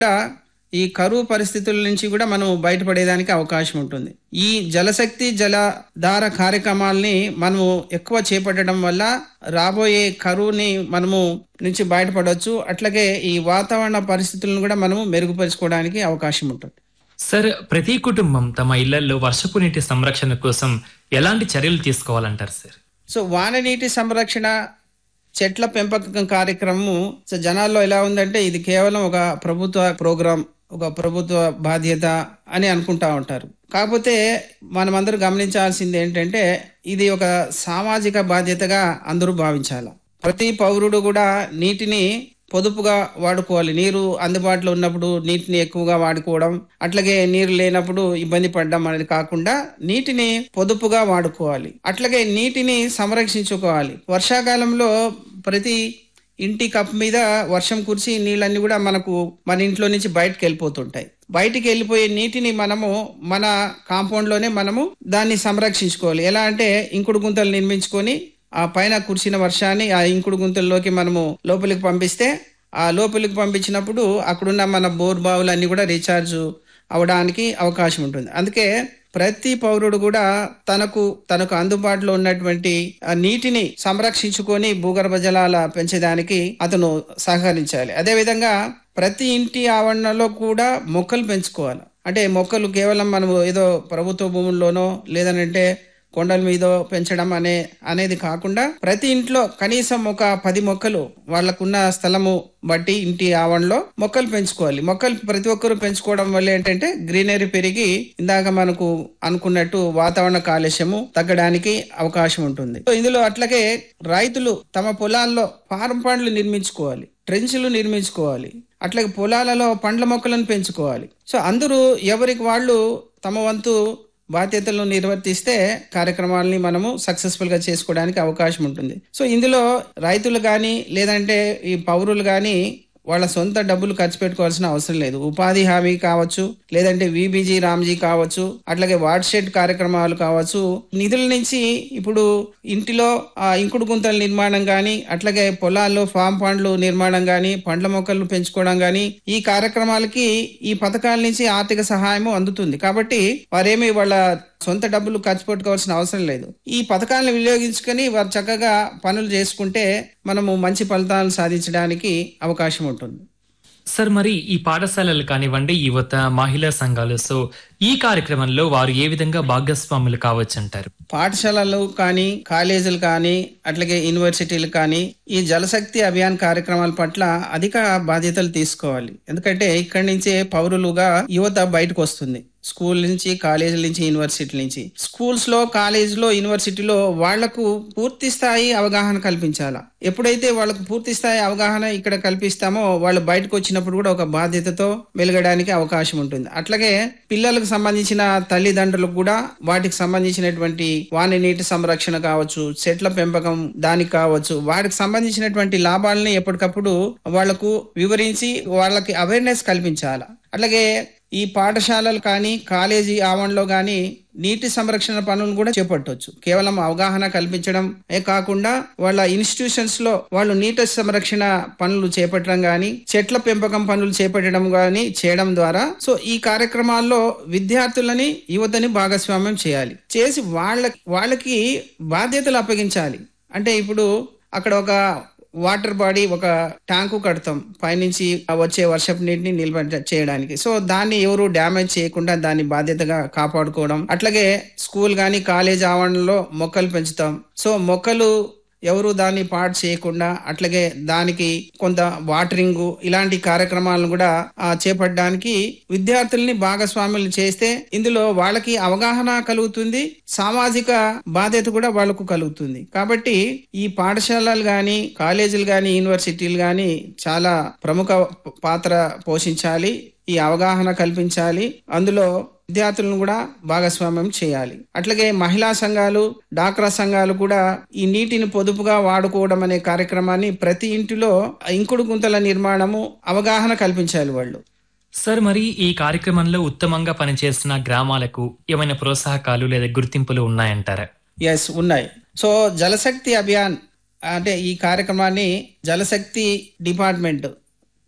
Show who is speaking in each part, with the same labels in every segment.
Speaker 1: కూడా ఈ కరువు పరిస్థితుల నుంచి కూడా మనం బయటపడేదానికి అవకాశం ఉంటుంది ఈ జలశక్తి జలధార కార్యక్రమాల్ని మనము ఎక్కువ చేపట్టడం వల్ల రాబోయే కరువుని మనము నుంచి బయటపడవచ్చు అట్లాగే ఈ వాతావరణ పరిస్థితులను కూడా మనము మెరుగుపరుచుకోవడానికి అవకాశం ఉంటుంది
Speaker 2: సార్ ప్రతి కుటుంబం తమ ఇళ్లలో వర్షపు నీటి సంరక్షణ కోసం ఎలాంటి చర్యలు తీసుకోవాలంటారు సార్
Speaker 1: సో వాన నీటి సంరక్షణ చెట్ల పెంపకం కార్యక్రమం సో జనాల్లో ఎలా ఉందంటే ఇది కేవలం ఒక ప్రభుత్వ ప్రోగ్రాం ఒక ప్రభుత్వ బాధ్యత అని అనుకుంటా ఉంటారు కాకపోతే మనమందరూ గమనించాల్సింది ఏంటంటే ఇది ఒక సామాజిక బాధ్యతగా అందరూ భావించాలి ప్రతి పౌరుడు కూడా నీటిని పొదుపుగా వాడుకోవాలి నీరు అందుబాటులో ఉన్నప్పుడు నీటిని ఎక్కువగా వాడుకోవడం అట్లాగే నీరు లేనప్పుడు ఇబ్బంది పడడం అనేది కాకుండా నీటిని పొదుపుగా వాడుకోవాలి అట్లాగే నీటిని సంరక్షించుకోవాలి వర్షాకాలంలో ప్రతి ఇంటి కప్ మీద వర్షం కురిసి నీళ్ళన్నీ కూడా మనకు మన ఇంట్లో నుంచి బయటకు వెళ్ళిపోతుంటాయి బయటికి వెళ్ళిపోయే నీటిని మనము మన కాంపౌండ్లోనే మనము దాన్ని సంరక్షించుకోవాలి ఎలా అంటే ఇంకుడు గుంతలు నిర్మించుకొని ఆ పైన కురిసిన వర్షాన్ని ఆ ఇంకుడు గుంతల్లోకి మనము లోపలికి పంపిస్తే ఆ లోపలికి పంపించినప్పుడు అక్కడున్న మన బోర్ బావులు అన్ని కూడా రీఛార్జ్ అవడానికి అవకాశం ఉంటుంది అందుకే ప్రతి పౌరుడు కూడా తనకు తనకు అందుబాటులో ఉన్నటువంటి ఆ నీటిని సంరక్షించుకొని భూగర్భ జలాల పెంచడానికి అతను సహకరించాలి అదేవిధంగా ప్రతి ఇంటి ఆవరణలో కూడా మొక్కలు పెంచుకోవాలి అంటే మొక్కలు కేవలం మనము ఏదో ప్రభుత్వ భూముల్లోనో లేదనంటే కొండల మీద పెంచడం అనే అనేది కాకుండా ప్రతి ఇంట్లో కనీసం ఒక పది మొక్కలు వాళ్ళకున్న స్థలము బట్టి ఇంటి ఆవరణలో మొక్కలు పెంచుకోవాలి మొక్కలు ప్రతి ఒక్కరూ పెంచుకోవడం వల్ల ఏంటంటే గ్రీనరీ పెరిగి ఇందాక మనకు అనుకున్నట్టు వాతావరణ కాలుష్యము తగ్గడానికి అవకాశం ఉంటుంది సో ఇందులో అట్లాగే రైతులు తమ పొలాల్లో ఫారం పండ్లు నిర్మించుకోవాలి ట్రెంచ్లు నిర్మించుకోవాలి అట్లాగే పొలాలలో పండ్ల మొక్కలను పెంచుకోవాలి సో అందరూ ఎవరికి వాళ్ళు తమ వంతు బాధ్యతలను నిర్వర్తిస్తే కార్యక్రమాలని మనము సక్సెస్ఫుల్ గా చేసుకోవడానికి అవకాశం ఉంటుంది సో ఇందులో రైతులు కానీ లేదంటే ఈ పౌరులు కానీ వాళ్ళ సొంత డబ్బులు ఖర్చు పెట్టుకోవాల్సిన అవసరం లేదు ఉపాధి హామీ కావచ్చు లేదంటే విబీజీ రామ్జీ కావచ్చు అట్లాగే వాట్షెడ్ కార్యక్రమాలు కావచ్చు నిధుల నుంచి ఇప్పుడు ఇంటిలో ఆ ఇంకుడు గుంతల నిర్మాణం కానీ అట్లాగే పొలాల్లో ఫామ్ పండ్లు నిర్మాణం కానీ పండ్ల మొక్కలు పెంచుకోవడం కానీ ఈ కార్యక్రమాలకి ఈ పథకాల నుంచి ఆర్థిక సహాయము అందుతుంది కాబట్టి వారేమి వాళ్ళ సొంత డబ్బులు ఖర్చు పెట్టుకోవాల్సిన అవసరం లేదు ఈ పథకాలను వినియోగించుకొని వారు చక్కగా పనులు చేసుకుంటే మనము మంచి ఫలితాలను సాధించడానికి అవకాశం ఉంటుంది
Speaker 2: సార్ మరి ఈ పాఠశాలలు కానివ్వండి యువత మహిళా సంఘాలు సో ఈ కార్యక్రమంలో వారు ఏ విధంగా భాగస్వాములు కావచ్చు అంటారు
Speaker 1: పాఠశాలలు కానీ కాలేజీలు కానీ అట్లాగే యూనివర్సిటీలు కానీ ఈ జలశక్తి అభియాన్ కార్యక్రమాల పట్ల అధిక బాధ్యతలు తీసుకోవాలి ఎందుకంటే ఇక్కడి నుంచే పౌరులుగా యువత బయటకు వస్తుంది స్కూల్ నుంచి కాలేజీల నుంచి యూనివర్సిటీ నుంచి స్కూల్స్ లో కాలేజ్ లో యూనివర్సిటీలో వాళ్లకు పూర్తి స్థాయి అవగాహన కల్పించాలా ఎప్పుడైతే వాళ్ళకు పూర్తి స్థాయి అవగాహన ఇక్కడ కల్పిస్తామో వాళ్ళు బయటకు వచ్చినప్పుడు కూడా ఒక బాధ్యతతో వెలగడానికి అవకాశం ఉంటుంది అట్లాగే పిల్లలకు సంబంధించిన తల్లిదండ్రులకు కూడా వాటికి సంబంధించినటువంటి వాని నీటి సంరక్షణ కావచ్చు చెట్ల పెంపకం దానికి కావచ్చు వాటికి సంబంధించినటువంటి లాభాలని ఎప్పటికప్పుడు వాళ్లకు వివరించి వాళ్ళకి అవేర్నెస్ కల్పించాలి అట్లాగే ఈ పాఠశాలలు కానీ కాలేజీ ఆవరణలో కానీ నీటి సంరక్షణ పనులు కూడా చేపట్టవచ్చు కేవలం అవగాహన కల్పించడం ఏ కాకుండా వాళ్ళ ఇన్స్టిట్యూషన్స్ లో వాళ్ళు నీటి సంరక్షణ పనులు చేపట్టడం గాని చెట్ల పెంపకం పనులు చేపట్టడం గాని చేయడం ద్వారా సో ఈ కార్యక్రమాల్లో విద్యార్థులని యువతని భాగస్వామ్యం చేయాలి చేసి వాళ్ళ వాళ్ళకి బాధ్యతలు అప్పగించాలి అంటే ఇప్పుడు అక్కడ ఒక వాటర్ బాడీ ఒక ట్యాంకు కడతాం పైనుంచి వచ్చే వర్షపు నీటిని నిల్వ చేయడానికి సో దాన్ని ఎవరు డ్యామేజ్ చేయకుండా దాన్ని బాధ్యతగా కాపాడుకోవడం అట్లాగే స్కూల్ కానీ కాలేజ్ ఆవరణలో మొక్కలు పెంచుతాం సో మొక్కలు ఎవరు దాన్ని పాడు చేయకుండా అట్లాగే దానికి కొంత వాటరింగ్ ఇలాంటి కార్యక్రమాలను కూడా ఆ, చేపట్టడానికి విద్యార్థుల్ని భాగస్వాములు చేస్తే ఇందులో వాళ్ళకి అవగాహన కలుగుతుంది సామాజిక బాధ్యత కూడా వాళ్ళకు కలుగుతుంది కాబట్టి ఈ పాఠశాలలు కానీ కాలేజీలు కానీ యూనివర్సిటీలు కానీ చాలా ప్రముఖ పాత్ర పోషించాలి ఈ అవగాహన కల్పించాలి అందులో విద్యార్థులను కూడా భాగస్వామ్యం చేయాలి అట్లాగే మహిళా సంఘాలు డాక్రా సంఘాలు కూడా ఈ నీటిని పొదుపుగా వాడుకోవడం అనే కార్యక్రమాన్ని ప్రతి ఇంటిలో ఇంకుడు గుంతల నిర్మాణము అవగాహన కల్పించాలి వాళ్ళు
Speaker 2: సార్ మరి ఈ కార్యక్రమంలో ఉత్తమంగా పనిచేసిన గ్రామాలకు ఏమైనా ప్రోత్సాహకాలు లేదా గుర్తింపులు ఉన్నాయంటారా
Speaker 1: ఎస్ ఉన్నాయి సో జలశక్తి అభియాన్ అంటే ఈ కార్యక్రమాన్ని Jalshakti department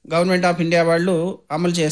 Speaker 1: government of India వాళ్ళు అమలు చేస్తారు